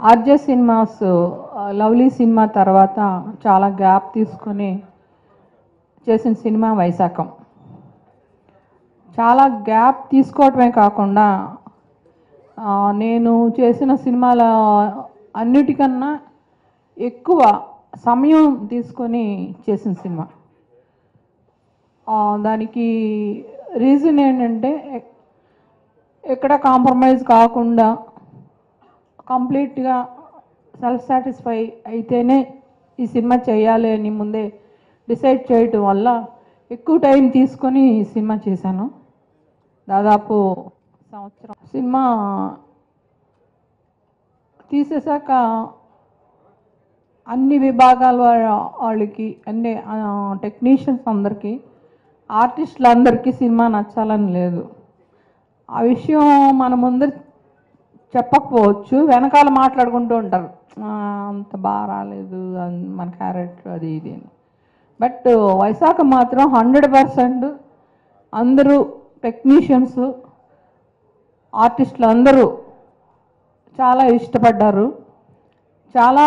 RJ cinemas ఆ, lovely cinema తర్వాత చాలా గ్యాప్ తీసుకొని చేసిన సినిమా వైశాఖం చాలా గ్యాప్ తీసుకోవటమే కాకుండా ఆ, నేను చేసిన సినిమాల అన్నిటికన్నా ఎక్కువ సమయం తీసుకొని చేసిన సినిమా ఆ, దానికి రీజన్ ఏంటంటే ఎ- ఎక్కడ కాంప్రమైజ్ కాకుండా కంప్లీట్గా సెల్ఫ్ సాటిస్ఫై అయితేనే ఈ సినిమా చేయాలి అని ముందే డిసైడ్ చేయటం వల్ల ఎక్కువ టైం తీసుకొని ఈ సినిమా చేశాను దాదాపు సంవత్సరం సినిమా తీసేశాక అన్ని విభాగాల వా- వాళ్ళకి అన్ని టెక్నీషియన్స్ అందరికీ ఆర్టిస్టులందరికీ సినిమా నచ్చాలని లేదు ఆ విషయం మన ముందర చెప్పకపోవచ్చు వెనకాల మాట్లాడుకుంటూ ఉంటారు "ఆ, అంత బాగా రాలేదు అన్- మన క్యారెక్టర్ అది ఇది అని బట్ వైశాఖ మాత్రం హండ్రెడ్ పర్సెంట్ అందరూ టెక్నీషియన్స్ ఆర్టిస్టులు అందరూ చాలా ఇష్టపడ్డారు చాలా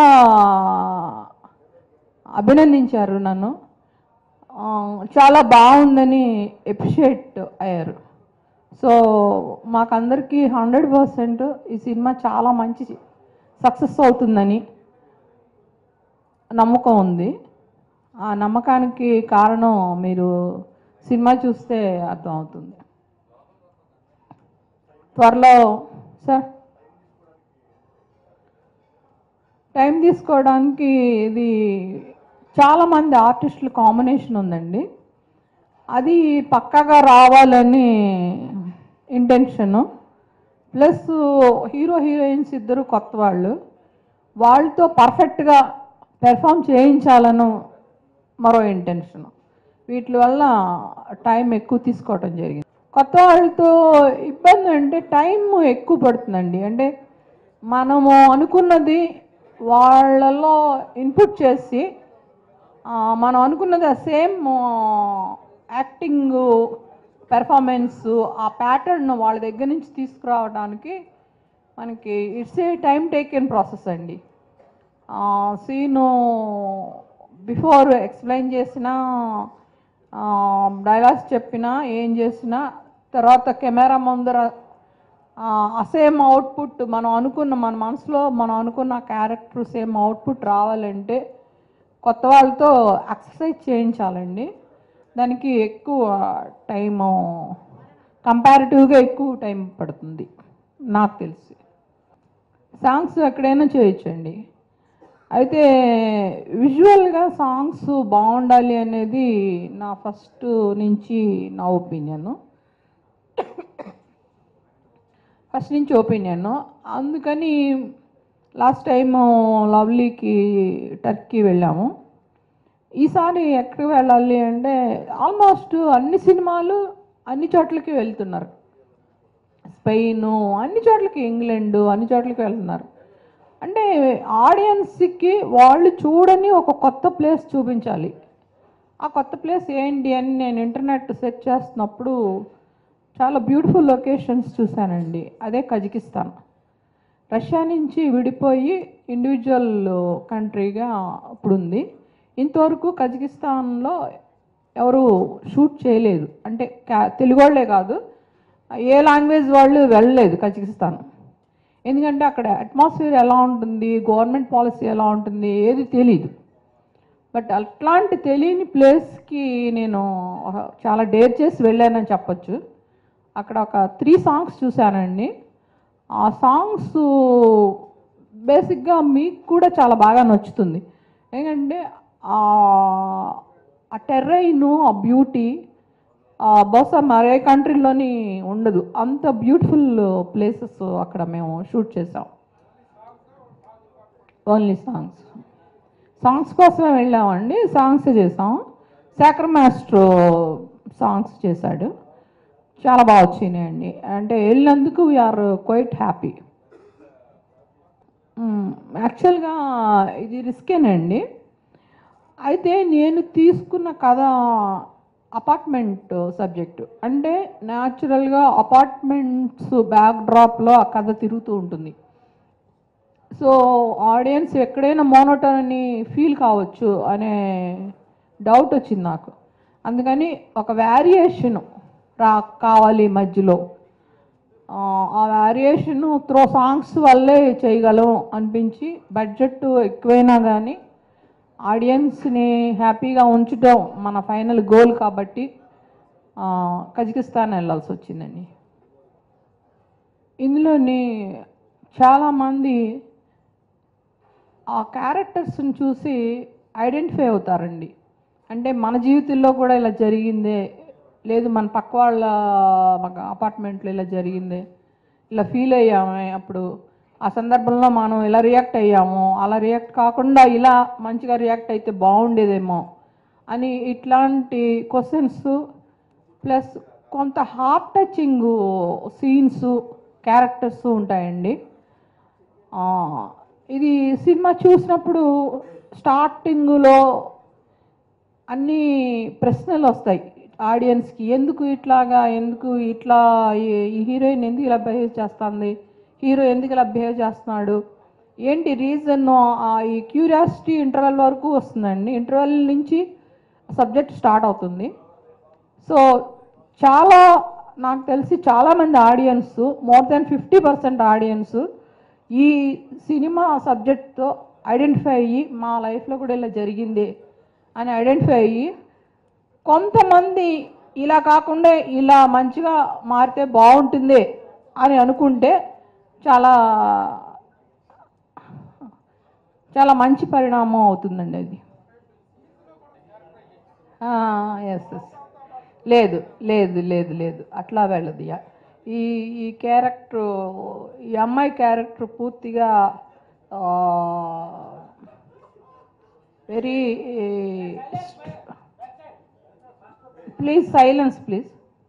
అభినందించారు నన్ను ఆ, చాలా బాగుందని ఎప్రిషియేట్ అయ్యారు సో మాకందరికీ హండ్రెడ్ పర్సెంట్ ఈ సినిమా చాలా మంచి సక్సెస్ అవుతుందని నమ్మకం ఉంది ఆ నమ్మకానికి కారణం మీరు సినిమా చూస్తే అర్థమవుతుంది త్వరలో సార్ టైం తీసుకోవడానికి ఇది చాలామంది ఆర్టిస్టుల కాంబినేషన్ ఉందండి అది పక్కాగా రావాలని ఇంటెన్షను ప్లస్ హీరో హీరోయిన్స్ ఇద్దరు కొత్త వాళ్ళు వాళ్ళతో పర్ఫెక్ట్గా పెర్ఫామ్ చేయించాలను మరో ఇంటెన్షన్ వీటి వల్ల టైం ఎక్కువ తీసుకోవటం జరిగింది కొత్త వాళ్ళతో ఇబ్బంది అంటే టైం ఎక్కువ పడుతుందండి అంటే మనము అనుకున్నది వాళ్ళలో ఇన్పుట్ చేసి ఆ, మనం అనుకున్నది ఆ సేమ్ యాక్టింగ్ పెర్ఫార్మెన్స్ ఆ ప్యాటర్న్ వాళ్ళ దగ్గర నుంచి తీసుకురావడానికి మనకి it's a time taken process అండి సీను బిఫోర్ ఎక్స్ప్లెయిన్ చేసిన డైలాగ్స్ చెప్పినా ఏం చేసినా తర్వాత కెమెరా ముందర ఆ సేమ్ అవుట్పుట్ మనం అనుకున్న మన మనసులో మనం అనుకున్న క్యారెక్టర్ సేమ్ అవుట్పుట్ రావాలంటే కొత్త వాళ్ళతో ఎక్సర్సైజ్ చేయించాలండి దానికి ఎక్కువ టైము కంపారిటివ్గా ఎక్కువ టైం పడుతుంది నాకు తెలిసి సాంగ్స్ ఎక్కడైనా చేయొచ్చండి అయితే విజువల్గా సాంగ్స్ బాగుండాలి అనేది నా ఫస్ట్ నుంచి నా ఒపీనియన్ ఫస్ట్ నుంచి ఒపీనియన్ అందుకని లాస్ట్ టైం లవ్లీకి టర్కీ వెళ్ళాము ఈసారి ఎక్కడికి వెళ్ళాలి అంటే ఆల్మోస్ట్ అన్ని సినిమాలు అన్ని చోట్లకి వెళ్తున్నారు స్పెయిన్ అన్ని చోట్లకి ఇంగ్లాండ్ అన్ని చోట్లకి వెళ్తున్నారు అంటే ఆడియన్స్కి వాళ్ళు చూడని ఒక కొత్త ప్లేస్ చూపించాలి ఆ కొత్త ప్లేస్ ఏంటి అని నేను ఇంటర్నెట్ సెర్చ్ చేస్తున్నప్పుడు చాలా బ్యూటిఫుల్ లొకేషన్స్ చూశానండి అదే కజకిస్తాన్ రష్యా నుంచి విడిపోయి ఇండివిజువల్ కంట్రీగా ఇప్పుడు ఉంది ఇంతవరకు కజకిస్తాన్లో ఎవరు షూట్ చేయలేదు అంటే కా- తెలుగు వాళ్ళే కాదు ఏ లాంగ్వేజ్ వాళ్ళు వెళ్ళలేదు కజకిస్తాన్ ఎందుకంటే అక్కడ అట్మాస్ఫియర్ ఎలా ఉంటుంది గవర్నమెంట్ పాలసీ ఎలా ఉంటుంది ఏది తెలియదు బట్ అట్లాంటి తెలియని ప్లేస్కి నేను ఒక- చాలా డేర్ చేసి వెళ్ళానని చెప్పొచ్చు అక్కడ ఒక త్రీ సాంగ్స్ చూశానండి ఆ సాంగ్స్ బేసిక్గా మీకు కూడా చాలా బాగా నచ్చుతుంది ఎందుకంటే ఆ- ఆ టెర్రైన్ ఆ బ్యూటీ బహుశా మరే కంట్రీలోని ఉండదు అంత బ్యూటిఫుల్ ప్లేసెస్ అక్కడ మేము షూట్ చేసాం ఓన్లీ సాంగ్స్ సాంగ్స్ కోసమే వెళ్ళామండి సాంగ్స్ చేసాం శాక్ర మాస్టర్ సాంగ్స్ చేశాడు చాలా బాగా వచ్చినాయండి అంటే వెళ్ళినందుకు వీఆర్ క్వైట్ హ్యాపీ యాక్చువల్గా ఇది రిస్కేనండి అయితే నేను తీసుకున్న కథ అపార్ట్మెంట్ సబ్జెక్టు అంటే న్యాచురల్గా అపార్ట్మెంట్స్ బ్యాక్ డ్రాప్లో ఆ కథ తిరుగుతూ ఉంటుంది సో ఆడియన్స్ ఎక్కడైనా మోనోటోని ఫీల్ కావచ్చు అనే డౌట్ వచ్చింది నాకు అందుకని ఒక వేరియేషన్ రా కావాలి మధ్యలో ఆ, ఆ వేరియేషన్ త్రో సాంగ్స్ వల్లే చేయగలం అనిపించి బడ్జెట్ ఎక్కువైనా కానీ ఆడియన్స్ని హ్యాపీగా ఉంచడం మన ఫైనల్ గోల్ కాబట్టి ఆ, కజకిస్తాన్ వెళ్ళాల్సి వచ్చిందండి ఇందులోని చాలామంది ఆ క్యారెక్టర్స్ని చూసి ఐడెంటిఫై అవుతారండి అంటే మన జీవితంలో కూడా ఇలా జరిగిందే లేదు మన పక్క వాళ్ళ అపార్ట్మెంట్లో ఇలా జరిగిందే ఇలా ఫీల్ అయ్యామే అప్పుడు ఆ సందర్భంలో మనం ఇలా రియాక్ట్ అయ్యాము అలా రియాక్ట్ కాకుండా ఇలా మంచిగా రియాక్ట్ అయితే బాగుండేదేమో అని ఇట్లాంటి క్వశ్చన్స్ ప్లస్ కొంత హార్ట్ టచింగ్ సీన్స్ క్యారెక్టర్స్ ఉంటాయండి ఆ, ఇది సినిమా చూసినప్పుడు స్టార్టింగ్లో అన్ని ప్రశ్నలు వస్తాయి ఆడియన్స్కి ఎందుకు ఇట్లాగా ఎందుకు ఇట్లా ఈ- ఈ హీరోయిన్ ఎందుకు ఇలా బిహేవ్ చేస్తుంది హీరో ఎందుకు ఇలా బిహేవ్ చేస్తున్నాడు ఏంటి రీజన్ ఈ క్యూరియాసిటీ ఇంటర్వెల్ వరకు వస్తుందండి ఇంటర్వెల్ నుంచి సబ్జెక్ట్ స్టార్ట్ అవుతుంది సో చాలా నాకు తెలిసి చాలామంది audience more than fifty percent audience ఈ సినిమా సబ్జెక్ట్తో ఐడెంటిఫై అయ్యి మా లైఫ్లో కూడా ఇలా జరిగింది అని ఐడెంటిఫై అయ్యి కొంతమంది ఇలా కాకుండా ఇలా మంచిగా మారితే బాగుంటుంది అని అనుకుంటే చాలా చాలా మంచి పరిణామం అవుతుందండి అది ఎస్ ఎస్ లేదు లేదు లేదు లేదు అట్లా వెళ్ళదు ఇక. ఈ ఈ క్యారెక్టర్ ఈ అమ్మాయి క్యారెక్టర్ పూర్తిగా వెరీ ప్లీజ్ సైలెన్స్ ప్లీజ్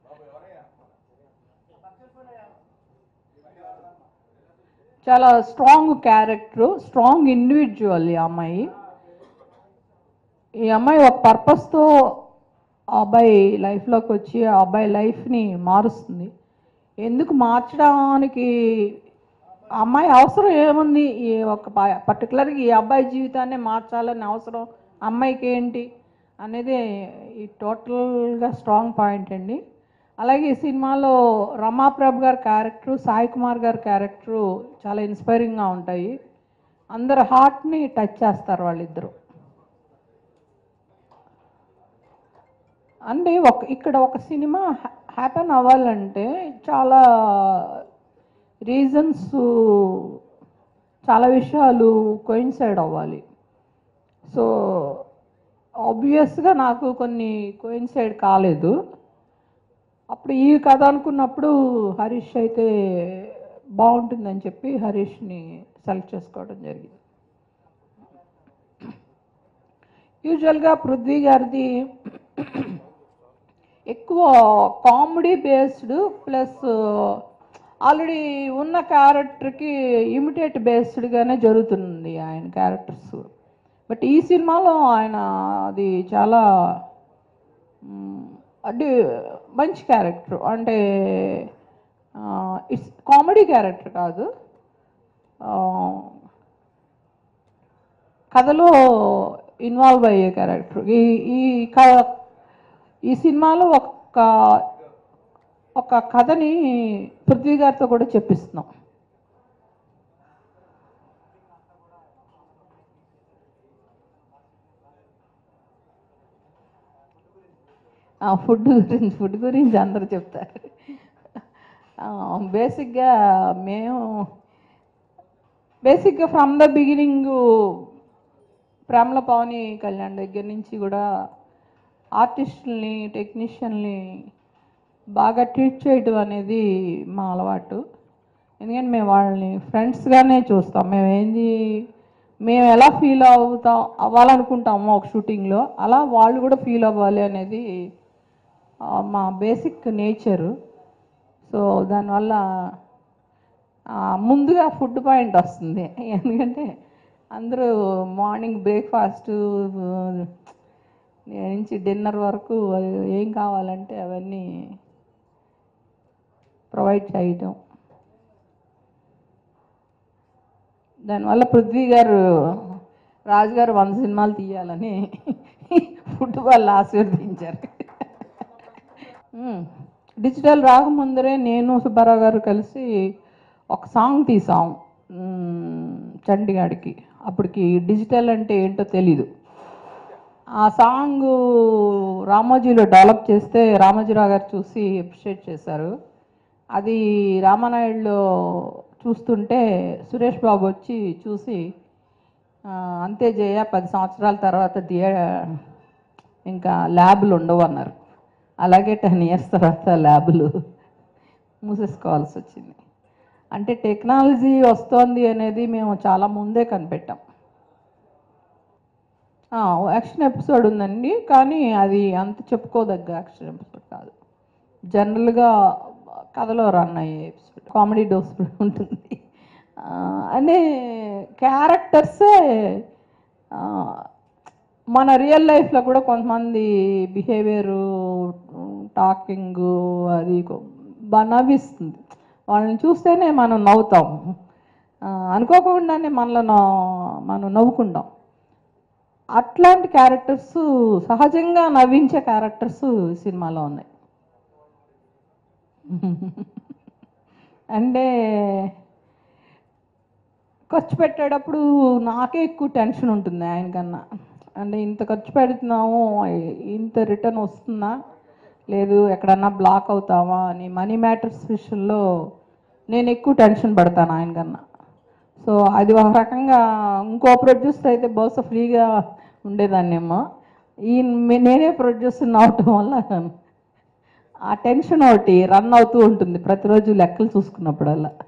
చాలా స్ట్రాంగ్ క్యారెక్టర్ స్ట్రాంగ్ ఇండివిజువల్ ఈ అమ్మాయి ఈ అమ్మాయి ఒక పర్పస్తో ఆ అబ్బాయి లైఫ్లోకి వచ్చి ఆ అబ్బాయి లైఫ్ని మారుస్తుంది ఎందుకు మార్చడానికి ఆ అమ్మాయి అవసరం ఏముంది ఈ ఒక పర్టికులర్గా ఈ అబ్బాయి జీవితాన్ని మార్చాలని అవసరం అమ్మాయికి ఏంటి అనేది ఈ టోటల్గా స్ట్రాంగ్ పాయింట్ అండి అలాగే ఈ సినిమాలో రమాప్రభ్ గారి క్యారెక్టరు సాయి కుమార్ గారి క్యారెక్టరు చాలా ఇన్స్పైరింగ్గా ఉంటాయి అందరు హార్ట్ని టచ్ చేస్తారు వాళ్ళిద్దరు అంటే ఒక ఇక్కడ ఒక సినిమా హ్యాపెన్ అవ్వాలంటే చాలా రీజన్స్ చాలా విషయాలు కోయిన్సైడ్ అవ్వాలి సో ఆబ్వియస్గా నాకు కొన్ని కోయిన్సైడ్ కాలేదు అప్పుడు ఈ కథ అనుకున్నప్పుడు హరీష్ అయితే బాగుంటుందని చెప్పి హరీష్ని సెలెక్ట్ చేసుకోవడం జరిగింది యూజువల్గా పృథ్వీ గారిది ఎక్కువ కామెడీ బేస్డ్ ప్లస్ ఆల్రెడీ ఉన్న క్యారెక్టర్కి ఇమిటేట్ బేస్డ్గానే జరుగుతుంది ఆయన క్యారెక్టర్స్ బట్ ఈ సినిమాలో ఆయన అది చాలా మ్, అంటే మంచి క్యారెక్టర్ అంటే ఇట్స్ కామెడీ క్యారెక్టర్ కాదు ఆ, కథలో ఇన్వాల్వ్ అయ్యే క్యారెక్టర్ ఈ ఈ క- ఈ సినిమాలో ఒక ఒక కథని పృథ్వీ గారితో కూడా చెప్పిస్తున్నాం ఆ ఫుడ్ గురించి ఫుడ్ గురించి అందరూ చెప్తారు బేసిక్గా మేము బేసిక్గా ఫ్రమ్ ద బిగినింగ్ ప్రేమల పవని కళ్యాణ్ దగ్గర నుంచి కూడా ఆర్టిస్టుల్ని టెక్నీషియన్ని బాగా ట్రీట్ చేయడం అనేది మా అలవాటు ఎందుకంటే మేము వాళ్ళని ఫ్రెండ్స్గానే చూస్తాం మేము ఏంది మేము ఎలా ఫీల్ అవుతాం అవ్వాలనుకుంటామో ఒక షూటింగ్లో అలా వాళ్ళు కూడా ఫీల్ అవ్వాలి అనేది ఆ, మా బేసిక్ నేచరు సో దానివల్ల ఆ, ముందుగా ఫుడ్ పాయింట్ వస్తుంది ఎందుకంటే అందరూ మార్నింగ్ బ్రేక్ఫాస్ట్ నుంచి డిన్నర్ వరకు ఏం కావాలంటే అవన్నీ ప్రొవైడ్ చేయటం దానివల్ల పృథ్వీ గారు రాజు గారు వంద సినిమాలు తీయాలని ఫుట్బాల్ ఆశీర్వదించారు మ్మ్. డిజిటల్ రాకముందరే నేను సుబ్బారావు గారు కలిసి ఒక సాంగ్ తీసాం మ్మ్, చండీగఢ్కి అప్పటికి డిజిటల్ అంటే ఏంటో తెలీదు ఆ సాంగ్ రామోజీలో డెవలప్ చేస్తే రామోజీరావు గారు చూసి అప్రిషియేట్ చేశారు అది రామానాయుడులో చూస్తుంటే సురేష్ బాబు వచ్చి చూసి "ఆ, అంతే జయ పది సంవత్సరాల తర్వాత దియ ఇంకా ల్యాబులు ఉండవు అన్నారు అలాగే టెన్ ఇయర్స్ తర్వాత ల్యాబులు మూసేసుకోవాల్సి వచ్చింది అంటే టెక్నాలజీ వస్తోంది అనేది మేము చాలా ముందే కనిపెట్టాం ఆ, యాక్షన్ ఎపిసోడ్ ఉందండి కానీ అది అంత చెప్పుకోదగ్గ యాక్షన్ ఎపిసోడ్ కాదు జనరల్గా కథలో రన్ అయ్యే ఎపిసోడ్ కామెడీ డోస్ కూడా ఉంటుంది ఆ, అనే క్యారెక్టర్సే ఆ, మన రియల్ లైఫ్లో కూడా కొంతమంది బిహేవియరు టాకింగ్ అది కొ- బాగా నవ్విస్తుంది వాళ్ళని చూస్తేనే మనం నవ్వుతాం ఆ, అనుకోకుండానే మనలో నా- మనం నవ్వుకుంటాం అట్లాంటి క్యారెక్టర్స్ సహజంగా నవ్వించే క్యారెక్టర్స్ ఈ సినిమాలో ఉన్నాయి అంటే ఖర్చు పెట్టేటప్పుడు నాకే ఎక్కువ టెన్షన్ ఉంటుంది ఆయన కన్నా అంటే ఇంత ఖర్చు పెడుతున్నాము ఇంత రిటర్న్ వస్తుందా లేదు ఎక్కడన్నా బ్లాక్ అవుతామా అని మనీ మ్యాటర్స్ విషయంలో నేను ఎక్కువ టెన్షన్ పడతాను ఆయన కన్నా సో అది ఒక రకంగా ఇంకో ప్రొడ్యూసర్ అయితే బహుశా ఫ్రీగా ఉండేదాన్నేమో ఈ నేనే ప్రొడ్యూసర్ అవటం వల్ల ఆ టెన్షన్ ఒకటి రన్ అవుతూ ఉంటుంది ప్రతిరోజు లెక్కలు చూసుకున్నప్పుడల్లా